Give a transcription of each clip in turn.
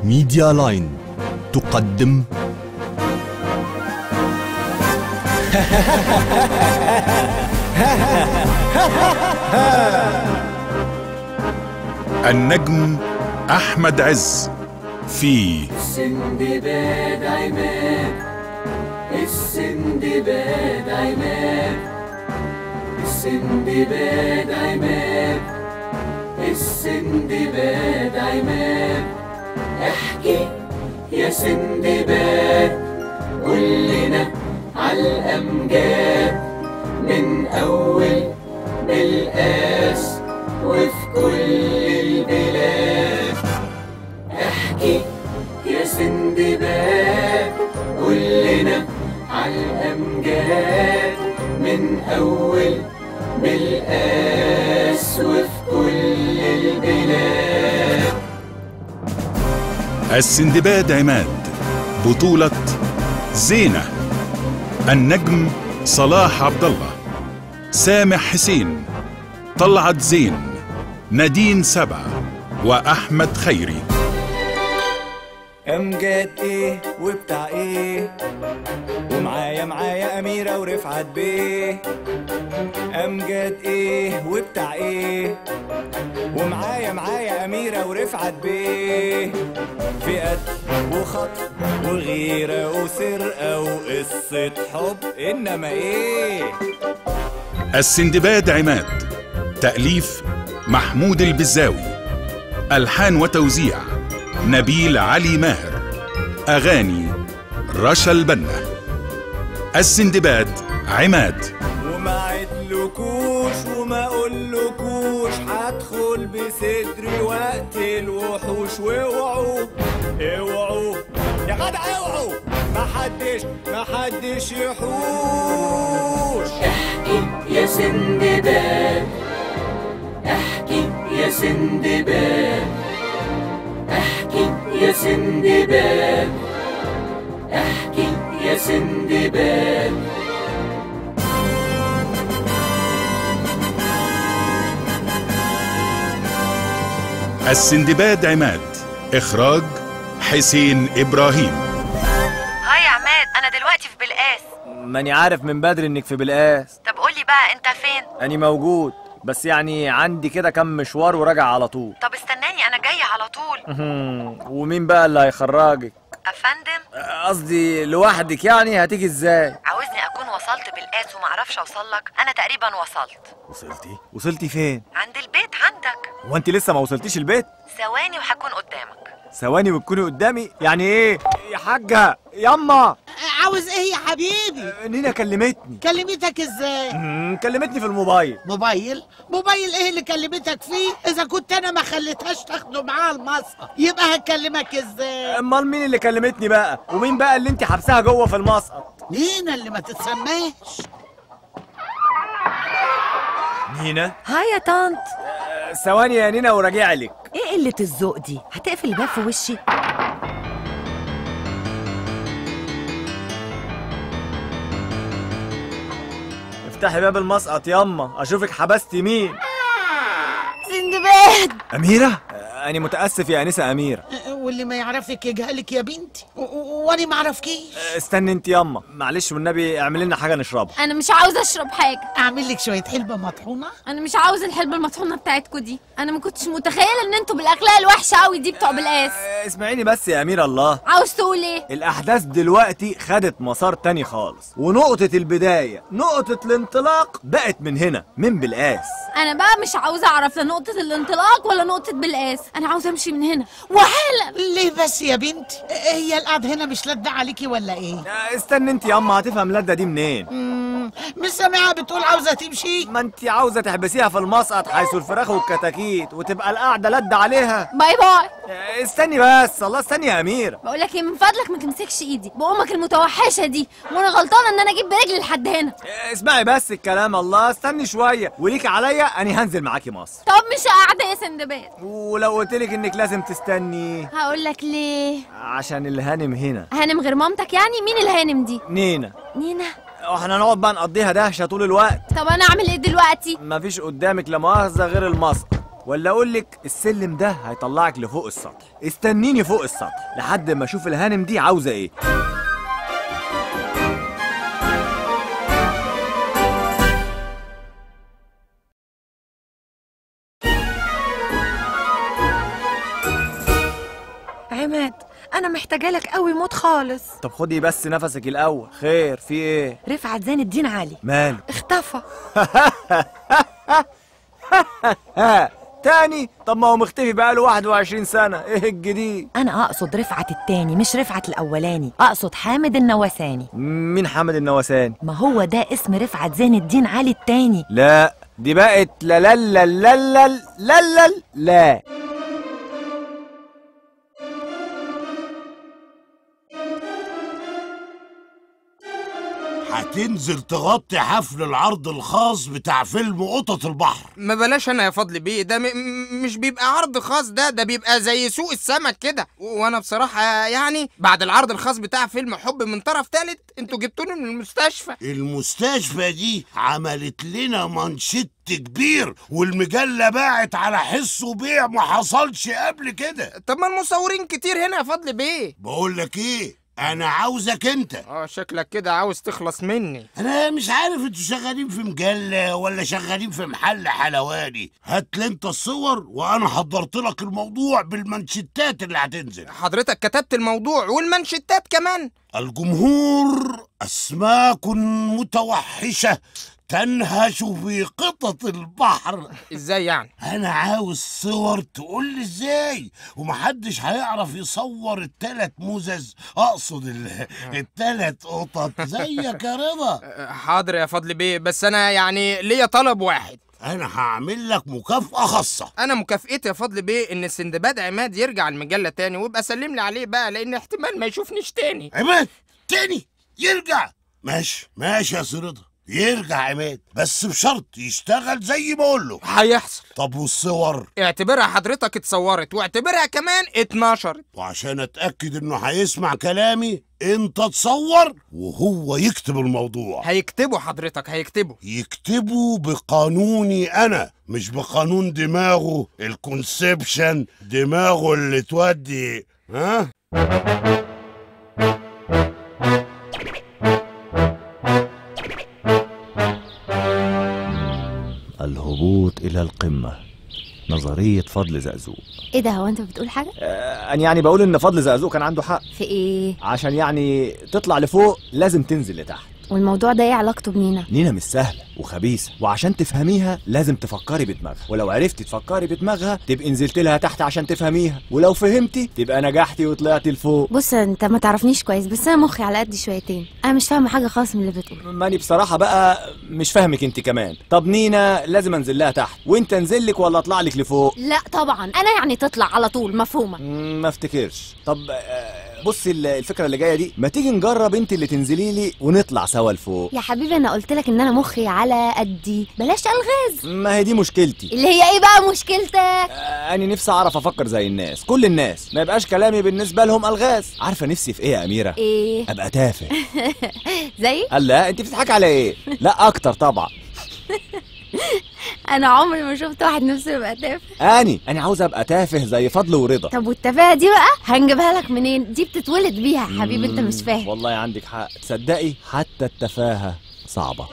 ميديا لاين تقدم النجم أحمد عز في السندباد عماد السندباد عماد السندباد عماد السندباد عماد احكي يا سندباد قولنا عالأمجاد من أول بالقاس وفي كل البلاد احكي يا سندباد قولنا عالأمجاد من أول بالقاس وفي كل البلاد السندباد عماد بطولة زينة النجم صلاح عبد الله سامح حسين طلعت زين نادين سبع وأحمد خيري امجاد ايه وبتاع ايه ومعايا معايا اميره ورفعت بيه امجاد ايه وبتاع ايه ومعايا معايا اميره ورفعت بيه في قتل وخطف وغيره وسرقه وقصه حب انما ايه السندباد عماد تأليف محمود البزاوي ألحان وتوزيع نبيل علي ماهر أغاني رشا البنا السندباد عماد وما عدلكوش وما اقولكوش هدخل بصدري وقت الوحوش واوعوا اوعوا يا جدع اوعوا محدش محدش يحوش احكي يا سندباد احكي يا سندباد احكي يا سندباد احكي يا سندباد السندباد عماد إخراج حسين إبراهيم هاي يا عماد انا دلوقتي في بلقاس ماني عارف من بدري انك في بلقاس طب قولي بقى انت فين اني موجود بس يعني عندي كده كم مشوار وراجع على طول طب استناني انا جايه على طول ومين بقى اللي هيخرجك افندم قصدي لوحدك يعني هتيجي ازاي عاوزني اكون وصلت بلقاس ومعرفش اوصل لك انا تقريبا وصلت وصلتي وصلتي فين عند البيت عندك هو انت لسه ما وصلتيش البيت ثواني وهكون قدامك ثواني وتكوني قدامي يعني ايه يا حاجه ياما عاوز ايه يا حبيبي نينا كلمتني كلمتك ازاي مم، كلمتني في الموبايل موبايل موبايل ايه اللي كلمتك فيه اذا كنت انا ما خليتهاش تاخده معاها المصقع يبقى هكلمك ازاي امال مين اللي كلمتني بقى ومين بقى اللي انت حبسها جوه في المسقط نينا اللي ما تتسماش نينا هاي يا طنط آه، ثواني يا نينا وراجع لك ايه قله الذوق دي هتقفل الباب في وشي افتحي باب المسقط ياما اشوفك حبستي مين سندباد اميره آه، انا متاسف يا انسه اميره أه، واللي ما يعرفك يجهلك يا بنتي و- و- وانا ما اعرفكيش آه، استني انت ياما معلش والنبي اعملي لنا حاجه نشربها انا مش عاوزه اشرب حاجه اعمل لك شويه حلبه مطحونه انا مش عاوزه الحلبه المطحونه بتاعتكوا دي انا ما كنتش متخيله ان انتوا بالاخلاق الوحشه قوي دي بتوع بالقاس آه، اسمعيني بس يا اميره الله عاوز تقول ايه الأحداث دلوقتي خدت مسار تاني خالص ونقطة البداية نقطة الانطلاق بقت من هنا من بالقاس انا بقى مش عاوزه اعرف لا نقطه الانطلاق ولا نقطه بالقاس انا عاوزه امشي من هنا وحالا ليه بس يا بنتي أه، هي القعده هنا مش لادة عليكي ولا ايه آه، استني انت ياما هتفهم لدة دي منين مم، مش سامعها بتقول عاوزه تمشي ما انت عاوزة تحبسيها في المسقط حيث الفراخ والكتاكيت وتبقى القعدة لدة عليها باي باي آه، استني بس الله استني يا أميرة بقول لك ايه من فضلك ما تمسكش ايدي بامك المتوحشه دي وانا غلطانه ان انا اجيب برجلي لحد هنا آه، اسمعي بس الكلام الله استني شوية وليك عليا أنا هنزل معاكي مصر طب مش قاعده يا سندباد ولو قلتلك انك لازم تستني هقول لك ليه عشان الهانم هنا هانم غير مامتك يعني مين الهانم دي نينا نينا واحنا نقعد بقى نقضيها دهشة طول الوقت طب انا اعمل ايه دلوقتي مفيش قدامك لا مؤاخذة غير المسقط ولا اقول لك السلم ده هيطلعك لفوق السطح استنيني فوق السطح لحد ما اشوف الهانم دي عاوزه ايه عماد انا محتاجه لك قوي موت خالص طب خدي بس نفسك الاول خير في ايه رفعت زين الدين علي ماله اختفى ها تاني طب ما هو مختفي بقاله 21 سنه ايه الجديد انا اقصد رفعت التاني مش رفعت الاولاني اقصد حامد النواساني مين حمد النواساني ما هو ده اسم رفعت زين الدين علي التاني لا دي بقت لا لا لا لا لا لا لا لا هتنزل تغطي حفل العرض الخاص بتاع فيلم قطط البحر ما بلاش انا يا فضل بيه ده م- م- مش بيبقى عرض خاص ده ده بيبقى زي سوق السمك كده و- وانا بصراحه يعني بعد العرض الخاص بتاع فيلم حب من طرف ثالث انتوا جبتوني من المستشفى المستشفى دي عملت لنا منشط كبير والمجلة باعت على حس وبيع ما حصلش قبل كده طب ما المصورين كتير هنا يا فضل بيه بقول لك ايه انا عاوزك انت اه شكلك كده عاوز تخلص مني انا مش عارف انتوا شغالين في مجلة ولا شغالين في محل حلواني هات لي انت الصور وانا حضرت لك الموضوع بالمنشتات اللي هتنزل حضرتك كتبت الموضوع والمنشتات كمان الجمهور اسماك متوحشة تنهش في قطط البحر ازاي يعني انا عاوز صور تقول لي ازاي ومحدش هيعرف يصور التلات مزز اقصد ال- التلات قطط زيك يا رضا آه، حاضر يا فضل بيه بس انا يعني ليا طلب واحد انا هعمل لك مكافأة خاصة انا مكافئتي يا فضل بيه ان السندباد عماد يرجع المجله تاني ويبقى سلم لي عليه بقى لان احتمال ما يشوفنيش تاني عماد تاني يرجع ماشي ماشي يا سي رضا يرجع عماد بس بشرط يشتغل زي ما اقول له هيحصل طب والصور اعتبرها حضرتك اتصورت واعتبرها كمان اتنشرت وعشان اتاكد انه هيسمع كلامي انت تصور وهو يكتب الموضوع هيكتبوا حضرتك هيكتبوا يكتبوا بقانوني انا مش بقانون دماغه الكونسبشن دماغه اللي تودي ها الهبوط الى القمه نظريه فضل زقزوق ايه ده هو انت بتقول حاجه انا يعني بقول ان فضل زقزوق كان عنده حق في ايه عشان يعني تطلع لفوق لازم تنزل لتحت والموضوع ده ايه علاقته بنينا نينا مش سهلة وخبيثة وعشان تفهميها لازم تفكري بدماغها ولو عرفتي تفكري بدماغها تبقي نزلت لها تحت عشان تفهميها ولو فهمتي تبقى نجحتي وطلعتي لفوق بص انت ما تعرفنيش كويس بس انا مخي على قد شويتين انا مش فاهمه حاجه خالص من اللي بتقوله ماني بصراحة بقى مش فاهمك انت كمان طب نينا لازم انزل لها تحت وانت انزل لك ولا اطلع لك لفوق لا طبعا انا يعني تطلع على طول مفهومه مم، ما افتكرش طب آه، بصي ال- الفكرة اللي جاية دي ما تيجي نجرب انت اللي تنزلي لي ونطلع سوا لفوق يا حبيبي انا قلت لك ان انا مخي على قدي بلاش الغاز ما هي دي مشكلتي اللي هي ايه بقى مشكلتك آه، أنا نفسي أعرف أفكر زي الناس كل الناس ما يبقاش كلامي بالنسبة لهم ألغاز عارفة نفسي في إيه يا أميرة؟ ايه أبقى تافه زي قال لا أنت بتضحك على إيه؟ لا أكتر طبعا انا عمري ما شفت واحد نفسه يبقى تافه أني أنا عاوز أبقى تافه زي فضل ورضا طب والتفاهه دي بقى هنجيبها لك منين دي بتتولد بيها يا حبيبي انت مش فاهم والله عندك حق تصدقي حتى التفاهة صعبة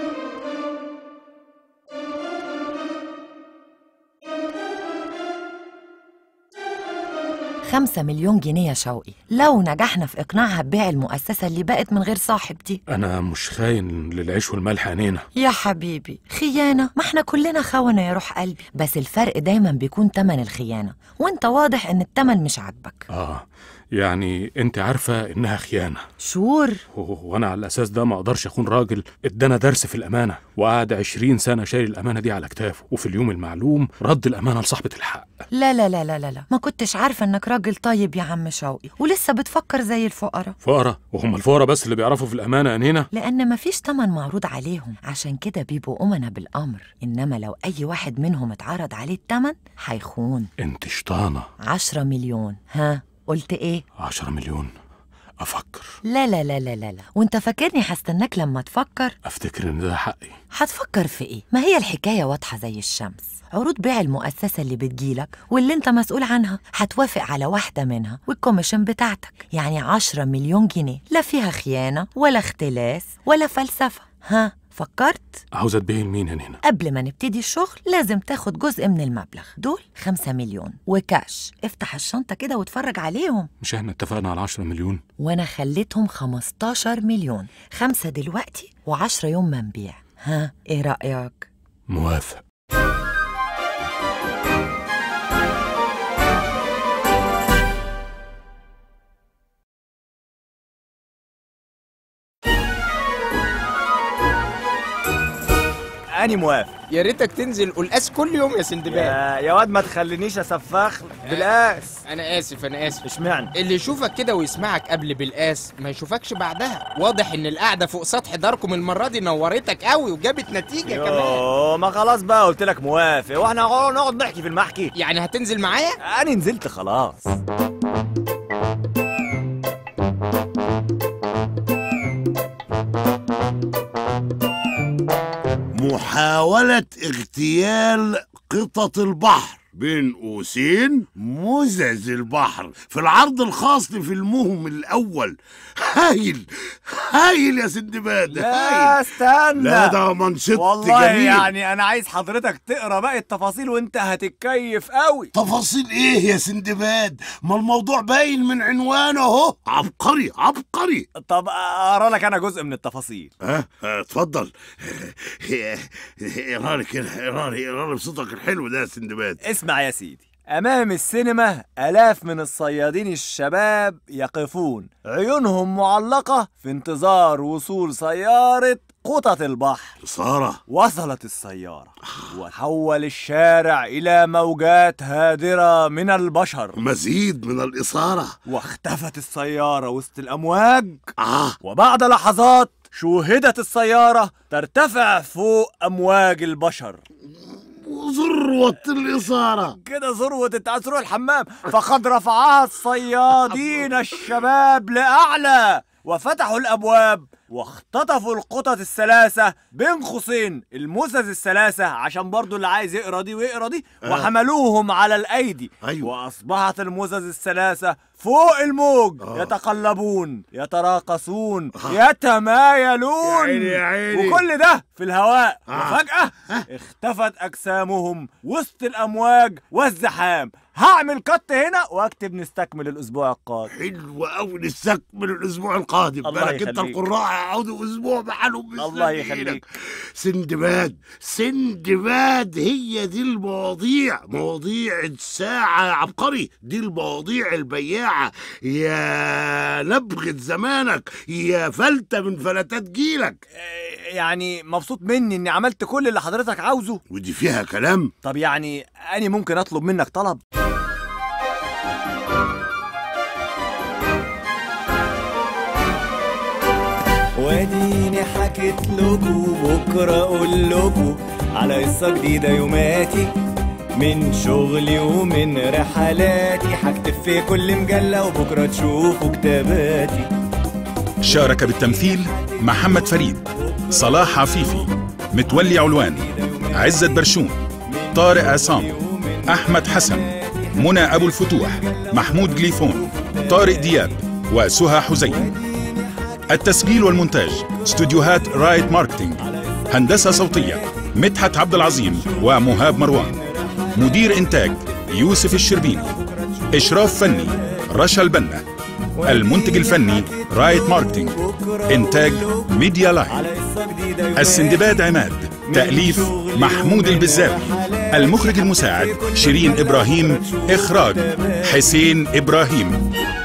خمسة مليون جنيه يا شوقي لو نجحنا في إقناعها ببيع المؤسسة اللي بقت من غير صاحب دي أنا مش خاين للعيش والملح يا نينا يا حبيبي خيانة ما احنا كلنا خونة يا روح قلبي بس الفرق دايما بيكون تمن الخيانة وانت واضح ان التمن مش عاجبك آه يعني أنت عارفة إنها خيانة شور و- وأنا على الأساس ده ما أقدرش أكون راجل إدانا درس في الأمانة وقعد عشرين سنة شايل الأمانة دي على كتافه وفي اليوم المعلوم رد الأمانة لصاحبة الحق لا لا لا لا لا لا ما كنتش عارفة انك راجل طيب يا عم شوقي ولسه بتفكر زي الفقراء فقرة وهم الفقراء بس اللي بيعرفوا في الأمانة يا نينا لأن مفيش تمن معروض عليهم عشان كده بيبقوا أمنا بالأمر إنما لو أي واحد منهم اتعرض عليه التمن هيخون أنت شطانة عشرة مليون ها قلت إيه؟ عشرة مليون افكر لا لا لا لا لا لا وانت فاكرني هستناك لما تفكر افتكر ان ده حقي هتفكر في ايه ما هي الحكايه واضحه زي الشمس عروض بيع المؤسسة اللي بتجيلك واللي انت مسؤول عنها هتوافق على واحدة منها والكوميشن بتاعتك يعني عشرة مليون جنيه لا فيها خيانة ولا اختلاس ولا فلسفة ها فكرت؟ عاوز اتبهي لمين هنا هنا قبل ما نبتدي الشغل لازم تاخد جزء من المبلغ دول خمسة مليون وكاش افتح الشنطة كده واتفرج عليهم مش احنا اتفقنا على 10 مليون وانا خليتهم 15 مليون خمسة دلوقتي وعشرة يوم ما نبيع ها ايه رأيك؟ موافق أني موافق يا ريتك تنزل قلقاس كل يوم يا سندباد يا, يا واد ما تخلينيش اسفخ بالقاس انا اسف انا اسف اشمعنى اللي يشوفك كده ويسمعك قبل بالقاس ما يشوفكش بعدها واضح ان القعده فوق سطح داركم المره دي نورتك قوي وجابت نتيجه كمان يوه ما خلاص بقى قلت لك موافق واحنا هنقعد نقعد نحكي في المحكي يعني هتنزل معايا انا نزلت خلاص محاولة اغتيال قطط البحر بين قوسين مزز البحر في العرض الخاص لفيلمهم الأول هايل هايل يا سندباد لا هايل استنى لا ده منشط والله جميل يعني انا عايز حضرتك تقرا باقي التفاصيل وانت هتتكيف قوي تفاصيل ايه يا سندباد ما الموضوع باين من عنوانه اهو عبقري عبقري طب اقرا لك انا جزء من التفاصيل ها ها، اتفضل اقرا لي كده اقرا لي اقرا لي بصوتك الحلو ده يا سندباد اسمع يا سيدي أمام السينما آلاف من الصيادين الشباب يقفون عيونهم معلقة في انتظار وصول سيارة قطط البحر سارة وصلت السيارة وحول الشارع إلى موجات هادرة من البشر مزيد من الإثارة واختفت السيارة وسط الأمواج آه وبعد لحظات شوهدت السيارة ترتفع فوق أمواج البشر ذروة الإثارة كده ذروة انت عايز تروح الحمام فقد رفعها الصيادين الشباب لأعلى وفتحوا الأبواب واختطفوا القطط الثلاثة بين قوسين المزز الثلاثة عشان برضو اللي عايز يقرا دي ويقرا دي وحملوهم على الأيدي أيوة. وأصبحت المزز الثلاثة فوق الموج يتقلبون يتراقصون يتمايلون يا عيني يا عيني. وكل ده في الهواء آه. وفجأة اختفت أجسامهم وسط الأمواج والزحام هعمل كت هنا واكتب نستكمل الأسبوع القادم حلو قوي نستكمل الأسبوع القادم الله بالك أنت يخليك. القراء هيقعدوا أسبوع بحالهم الله مستنيينك. يخليك. سندباد سندباد هي دي المواضيع مواضيع الساعة يا عبقري دي المواضيع البياعة يا نبغة زمانك يا فلتة من فلتات جيلك آه، يعني مبسوط مني إني عملت كل اللي حضرتك عاوزه ودي فيها كلام طب يعني أنا ممكن أطلب منك طلب واديني حكيت لكم بكره اقول لكم على قصه جديده يوماتي من شغلي ومن رحلاتي هكتب في كل مجله وبكره تشوفوا كتاباتي شارك بالتمثيل محمد فريد صلاح عفيفي متولي علوان عزت برشوم طارق عصام أحمد حسن منى أبو الفتوح محمود جليفون طارق دياب وسهى حزين التسجيل والمونتاج استوديوهات رايت ماركتينج هندسة صوتية مدحت عبد العظيم ومهاب مروان مدير إنتاج يوسف الشربيني إشراف فني رشا البنا المنتج الفني رايت ماركتينج إنتاج ميديا لاين السندباد عماد تأليف محمود البزاوي المخرج المساعد شيرين إبراهيم إخراج حسين إبراهيم